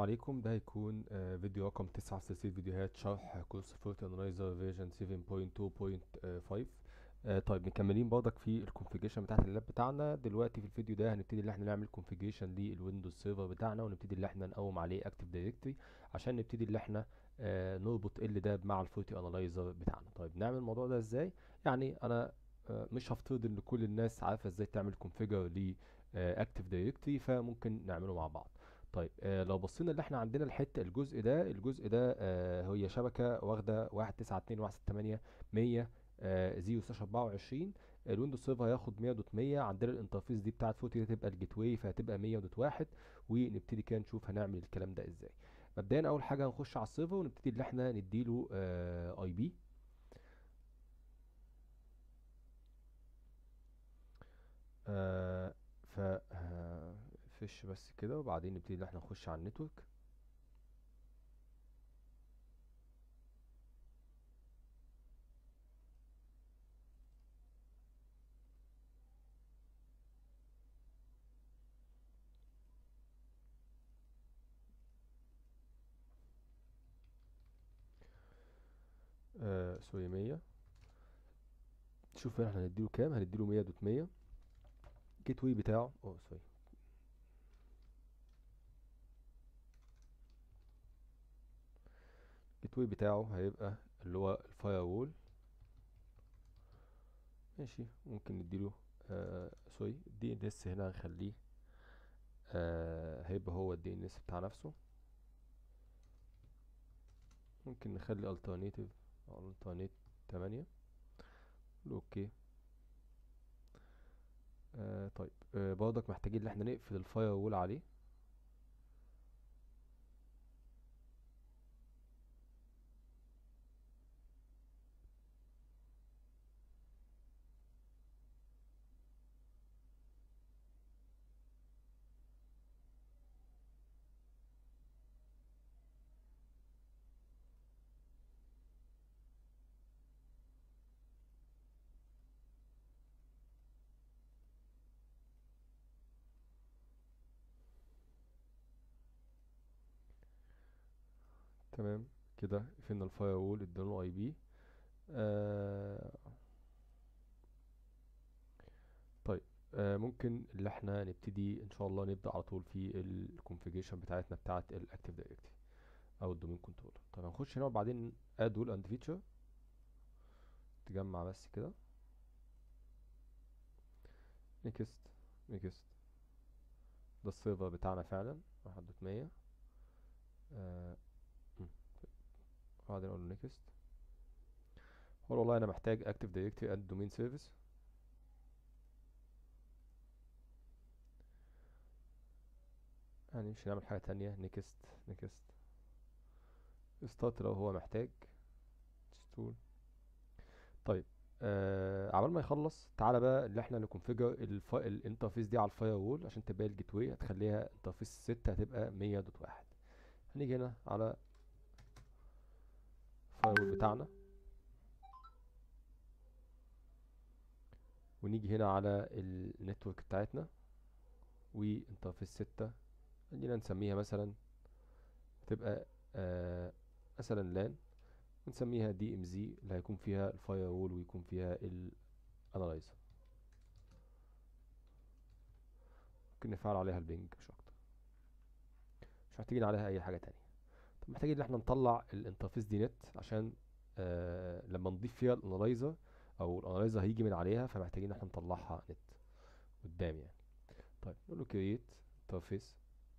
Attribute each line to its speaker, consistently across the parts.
Speaker 1: عليكم ده هيكون آه، فيديو رقم تسعة في سلسلة فيديوهات شرح كورس فورت انالايزر فيرجن 7.2.5 آه، طيب مكملين برضك في الكونفيجريشن بتاعت اللاب بتاعنا دلوقتي في الفيديو ده هنبتدي ان احنا نعمل كونفيجريشن للويندوز سيرفر بتاعنا ونبتدي ان احنا نقوم عليه اكتيف دايركتوري عشان نبتدي ان احنا آه، نربط ال ده مع الفورتي انالايزر بتاعنا طيب نعمل الموضوع ده ازاي يعني انا آه، مش هفترض ان كل الناس عارفه ازاي تعمل كونفيجر ل اكتيف دايركتوري فممكن نعمله مع بعض طيب آه لو بصينا اللي احنا عندنا الحته الجزء ده الجزء ده آه هي شبكه واخده 192.168 100 آه 0/24 الويندوز سيرفر هياخد 100.100 عندنا الانترفيس دي بتاعت فوتي هتبقى الجيت واي فهتبقى 100.1 ونبتدي كده نشوف هنعمل الكلام ده ازاي مبدئيا اول حاجه هنخش على السيرفر ونبتدي ان احنا نديله اي بي آه ف آه، فيش بس كده وبعدين نبتدي ان احنا نخش على النتورك آه سوري 100 شوف هنا احنا هنديله كام هنديله 100 دوت 100 الجيت واي بتاعه اوه سوري الجيت واي بتاعه هيبقى اللي هو الفاير وول ماشي ممكن نديله آه سوري الدي ان اس هنا هنخليه آه هيبقى هو الدي ان اس بتاع نفسه ممكن نخلي alternative او alternate 8 اوكي آه طيب آه برضك محتاجين ان احنا نقفل الفاير وول عليه تمام كده قفلنا الفاير وول اداله اي بي آه طيب آه ممكن اللي احنا نبتدي ان شاء الله نبدا على طول في الكونفيجريشن بتاعتنا بتاعه الاكتيف دايركتوري او الدومين كنترولر طيب هنخش هنا وبعدين اد وول اند فيتشر تجمع بس كده نيكست نيكست ده السيرفر بتاعنا فعلا واحد دوت مية آه بعدين اقول له نيكست هو والله انا محتاج اكتيف دايركتوري اند دومين سيرفيس يعني مش هنعمل حاجه تانية نيكست نيكست ستارت لو هو محتاج تول طيب آه عبال ما يخلص تعالى بقى اللي احنا نكونفيجر الف... الانترفيس دي على الفاير وول عشان تبقى الجيت واي هتخليها انترفيس 6 هتبقى 100 دوت واحد هنيجي هنا على الفاير بتاعنا ونيجي هنا على النتورك بتاعتنا وانترفيس ستة خلينا نسميها مثلا تبقى آه مثلا لان ونسميها دي ام زي اللي هيكون فيها الفاير وول ويكون فيها الانالايزر ممكن نفعل عليها البنج مش اكتر مش محتاجين عليها اي حاجة تانية طب محتاجين ان احنا نطلع الانترفيس دي نت عشان آه لما نضيف فيها الانالايزر او الانالايزر هيجي من عليها فمحتاجين ان احنا نطلعها نت قدام يعني طيب نقول له كرييت انترفيس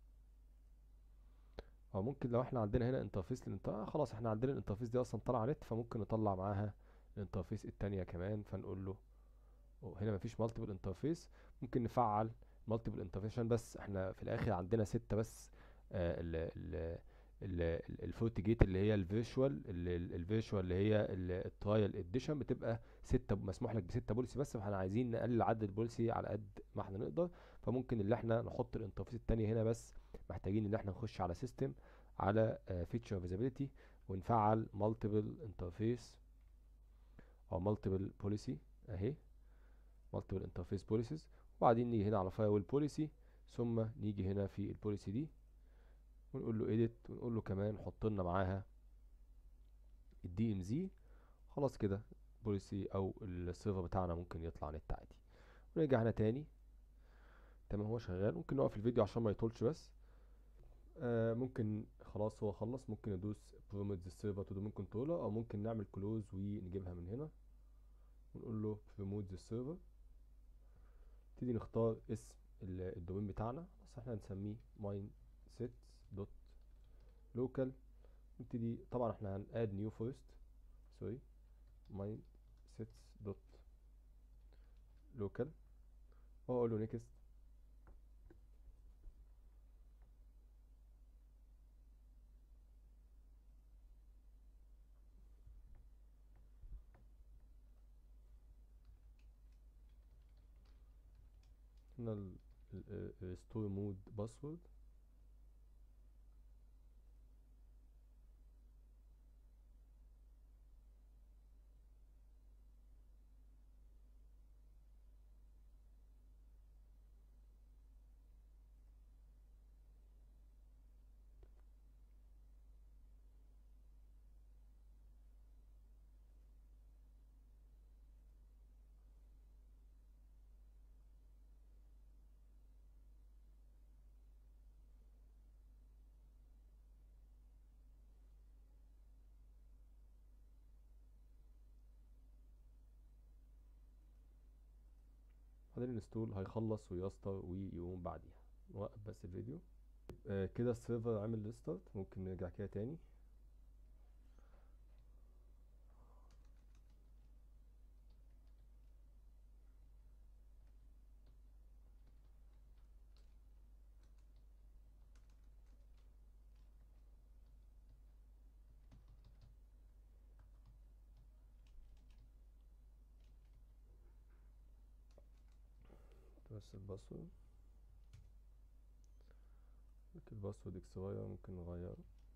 Speaker 1: او ممكن لو احنا عندنا هنا انترفيس للانت... آه خلاص احنا عندنا الانترفيس دي اصلا طالعه نت فممكن نطلع معاها الانترفيس التانية كمان فنقول له هنا مفيش مالتيبل انترفيس ممكن نفعل مالتيبل انترفيس عشان بس احنا في الاخر عندنا ستة بس آه ال ال الفوت جيت اللي هي الفيرشوال الفيرشوال اللي هي الترايل اديشن بتبقى ستة مسموح لك بستة بوليسي بس فاحنا عايزين نقلل عدد البوليسي على قد ما احنا نقدر فممكن اللي احنا نحط الانترفيس التانية هنا بس محتاجين ان احنا نخش على سيستم على فيتشر فيزابيليتي ونفعل مالتيبل انترفيس او مالتيبل بوليسي اهي مالتيبل انترفيس بوليسيز وبعدين نيجي هنا على فاير وول بوليسي ثم نيجي هنا في البوليسي دي ونقول له edit ونقول له كمان حط لنا معاها الدي ام زي خلاص كده بوليسي او السيرفر بتاعنا ممكن يطلع نت عادي ونرجع هنا تاني تمام هو شغال ممكن نوقف الفيديو عشان ما يطولش بس آه ممكن خلاص هو خلص ممكن ندوس بروموت السيرفر تو دومين كنترولر او ممكن نعمل كلوز ونجيبها من هنا ونقول له بروموت السيرفر نبتدي نختار اسم الدومين بتاعنا بس احنا هنسميه ماين سيت دوت لوكال نبتدي طبعا احنا هن add new first سوري ماين sets دوت لوكال واقول له next هنا ال restore mode password بعدين الانستول هيخلص ويسطر ويقوم بعديها نوقف بس الفيديو آه كده السيرفر عامل ريستارت ممكن نرجع كده تاني بس الباسورد الباسورد اكسباير ممكن نغيره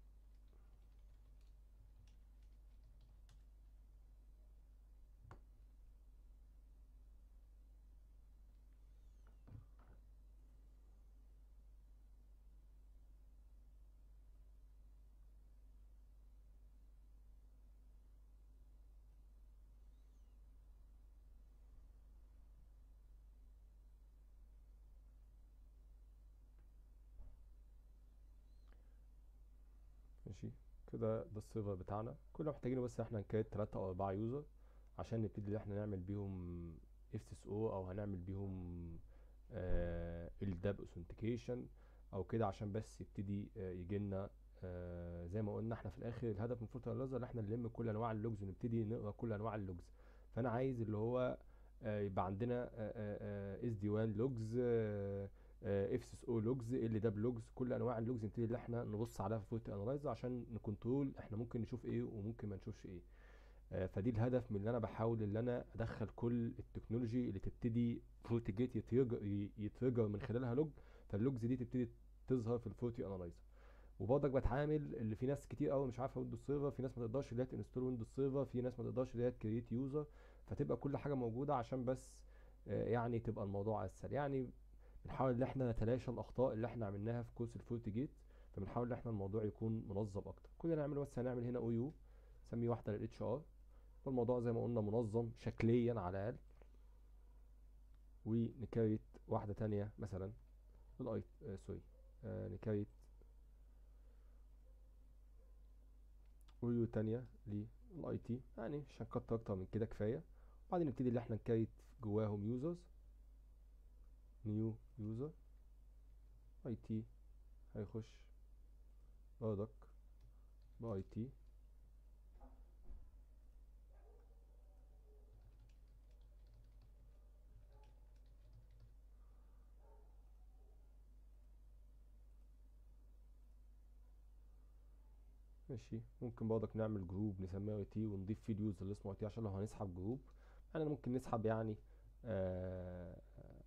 Speaker 1: ماشي كده ده السيرفر بتاعنا كل اللي محتاجينه بس احنا نكريت تلاتة او اربعة يوزر عشان نبتدي ان احنا نعمل بيهم اف اس او او هنعمل بيهم الداب اوثنتيكيشن او كده عشان بس يبتدي يجي لنا زي ما قلنا احنا في الاخر الهدف من فورتر ان احنا نلم كل انواع اللوجز ونبتدي نقرا كل انواع اللوجز فانا عايز اللي هو يبقى عندنا اس دي 1 لوجز اف اس او لوجز ال داب لوجز كل انواع اللوجز نبتدي اللي احنا نبص عليها في فوتو انالايزر عشان نكنترول احنا ممكن نشوف ايه وممكن ما نشوفش ايه آه فدي الهدف من اللي انا بحاول ان انا ادخل كل التكنولوجي اللي تبتدي فورتيجيت يتريجر يتريجر من خلالها لوج فاللوجز دي تبتدي تظهر في الفوتو انالايزر وبرضك بتعامل اللي في ناس كتير قوي مش عارفه ويندوز سيرفر في ناس ما تقدرش اللي هي تنستول ويندوز سيرفر في ناس ما تقدرش اللي هي تكريت يوزر فتبقى كل حاجه موجوده عشان بس آه يعني تبقى الموضوع اسهل يعني بنحاول ان احنا نتلاشى الاخطاء اللي احنا عملناها في كورس الفورتي جيت فبنحاول ان احنا الموضوع يكون منظم اكتر كل اللي هنعمله بس هنعمل هنا او يو نسميه واحده للاتش ار والموضوع زي ما قلنا منظم شكليا على الاقل ونكريت واحده تانية مثلا الاي آه سوري آه نكريت او يو تانية للاي تي يعني مش هنكتر اكتر من كده كفايه وبعدين نبتدي ان احنا نكريت جواهم يوزرز نيو يوزر اي تي هيخش برضك باي تي ماشي ممكن برضك نعمل جروب نسميه اي تي ونضيف فيه اليوزر اللي اسمه اي تي عشان لو هنسحب جروب يعني ممكن نسحب يعني آه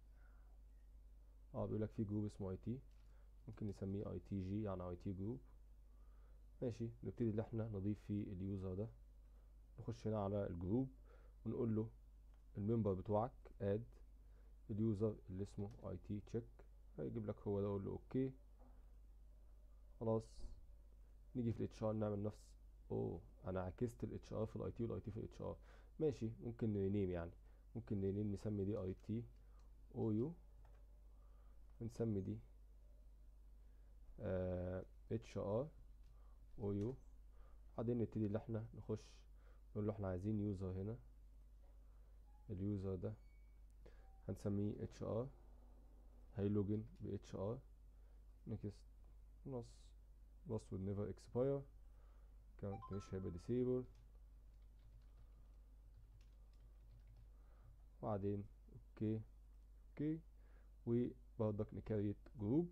Speaker 1: اه بيقول لك في جروب اسمه اي تي ممكن نسميه اي تي جي يعني اي تي جروب ماشي نبتدي ان احنا نضيف فيه اليوزر ده نخش هنا على الجروب ونقول له الممبر بتوعك اد اليوزر اللي اسمه اي تي تشيك هيجيب لك هو ده اقول له اوكي خلاص نيجي في الاتش ار نعمل نفس اوه انا عكست الاتش ار في الاي تي والاي تي في الاتش ار ماشي ممكن نيم يعني ممكن نيم نسمي دي اي تي او يو ونسمي دي اتش ار او يو بعدين نبتدي اللي احنا نخش نقول له احنا عايزين يوزر هنا اليوزر ده هنسميه اتش ار هيلوجن ب اتش ار نكست نص باسورد نيفر اكسباير كان مش هيبقى ديسيبل وبعدين اوكي اوكي وبرضك نكريت جروب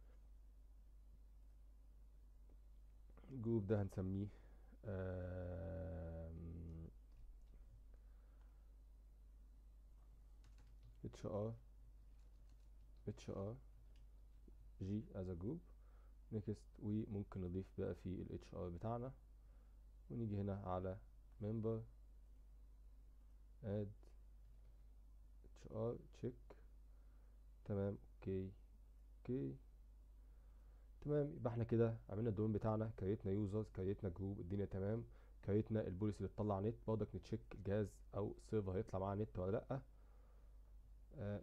Speaker 1: الجروب ده هنسميه اتش ار اتش ار جي as a group next وممكن نضيف بقى في ال HR بتاعنا ونيجي هنا على member add HR check تمام اوكي اوكي تمام يبقى احنا كده عملنا الدومين بتاعنا كريتنا يوزرز كريتنا جروب الدنيا تمام كريتنا البوليسي اللي تطلع نت برضك نتشيك الجهاز او السيرفر هيطلع معاه نت ولا لا آه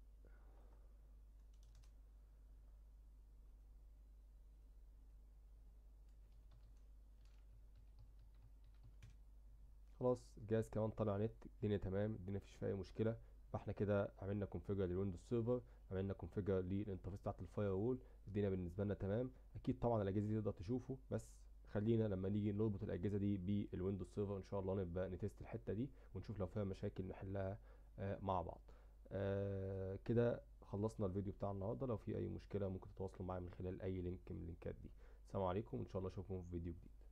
Speaker 1: خلاص الجهاز كمان طالع نت الدنيا تمام الدنيا مفيش فيها اي مشكله فاحنا كده عملنا كونفيجر للويندوز سيرفر عملنا كونفيجر للانترفيس بتاعت الفاير وول الدنيا بالنسبه لنا تمام اكيد طبعا الاجهزه دي تقدر تشوفه بس خلينا لما نيجي نربط الاجهزه دي بالويندوز سيرفر ان شاء الله نبقى نتست الحته دي ونشوف لو فيها مشاكل نحلها آه مع بعض آه كده خلصنا الفيديو بتاع النهارده لو في اي مشكله ممكن تتواصلوا معايا من خلال اي لينك من اللينكات دي السلام عليكم وان شاء الله اشوفكم في فيديو جديد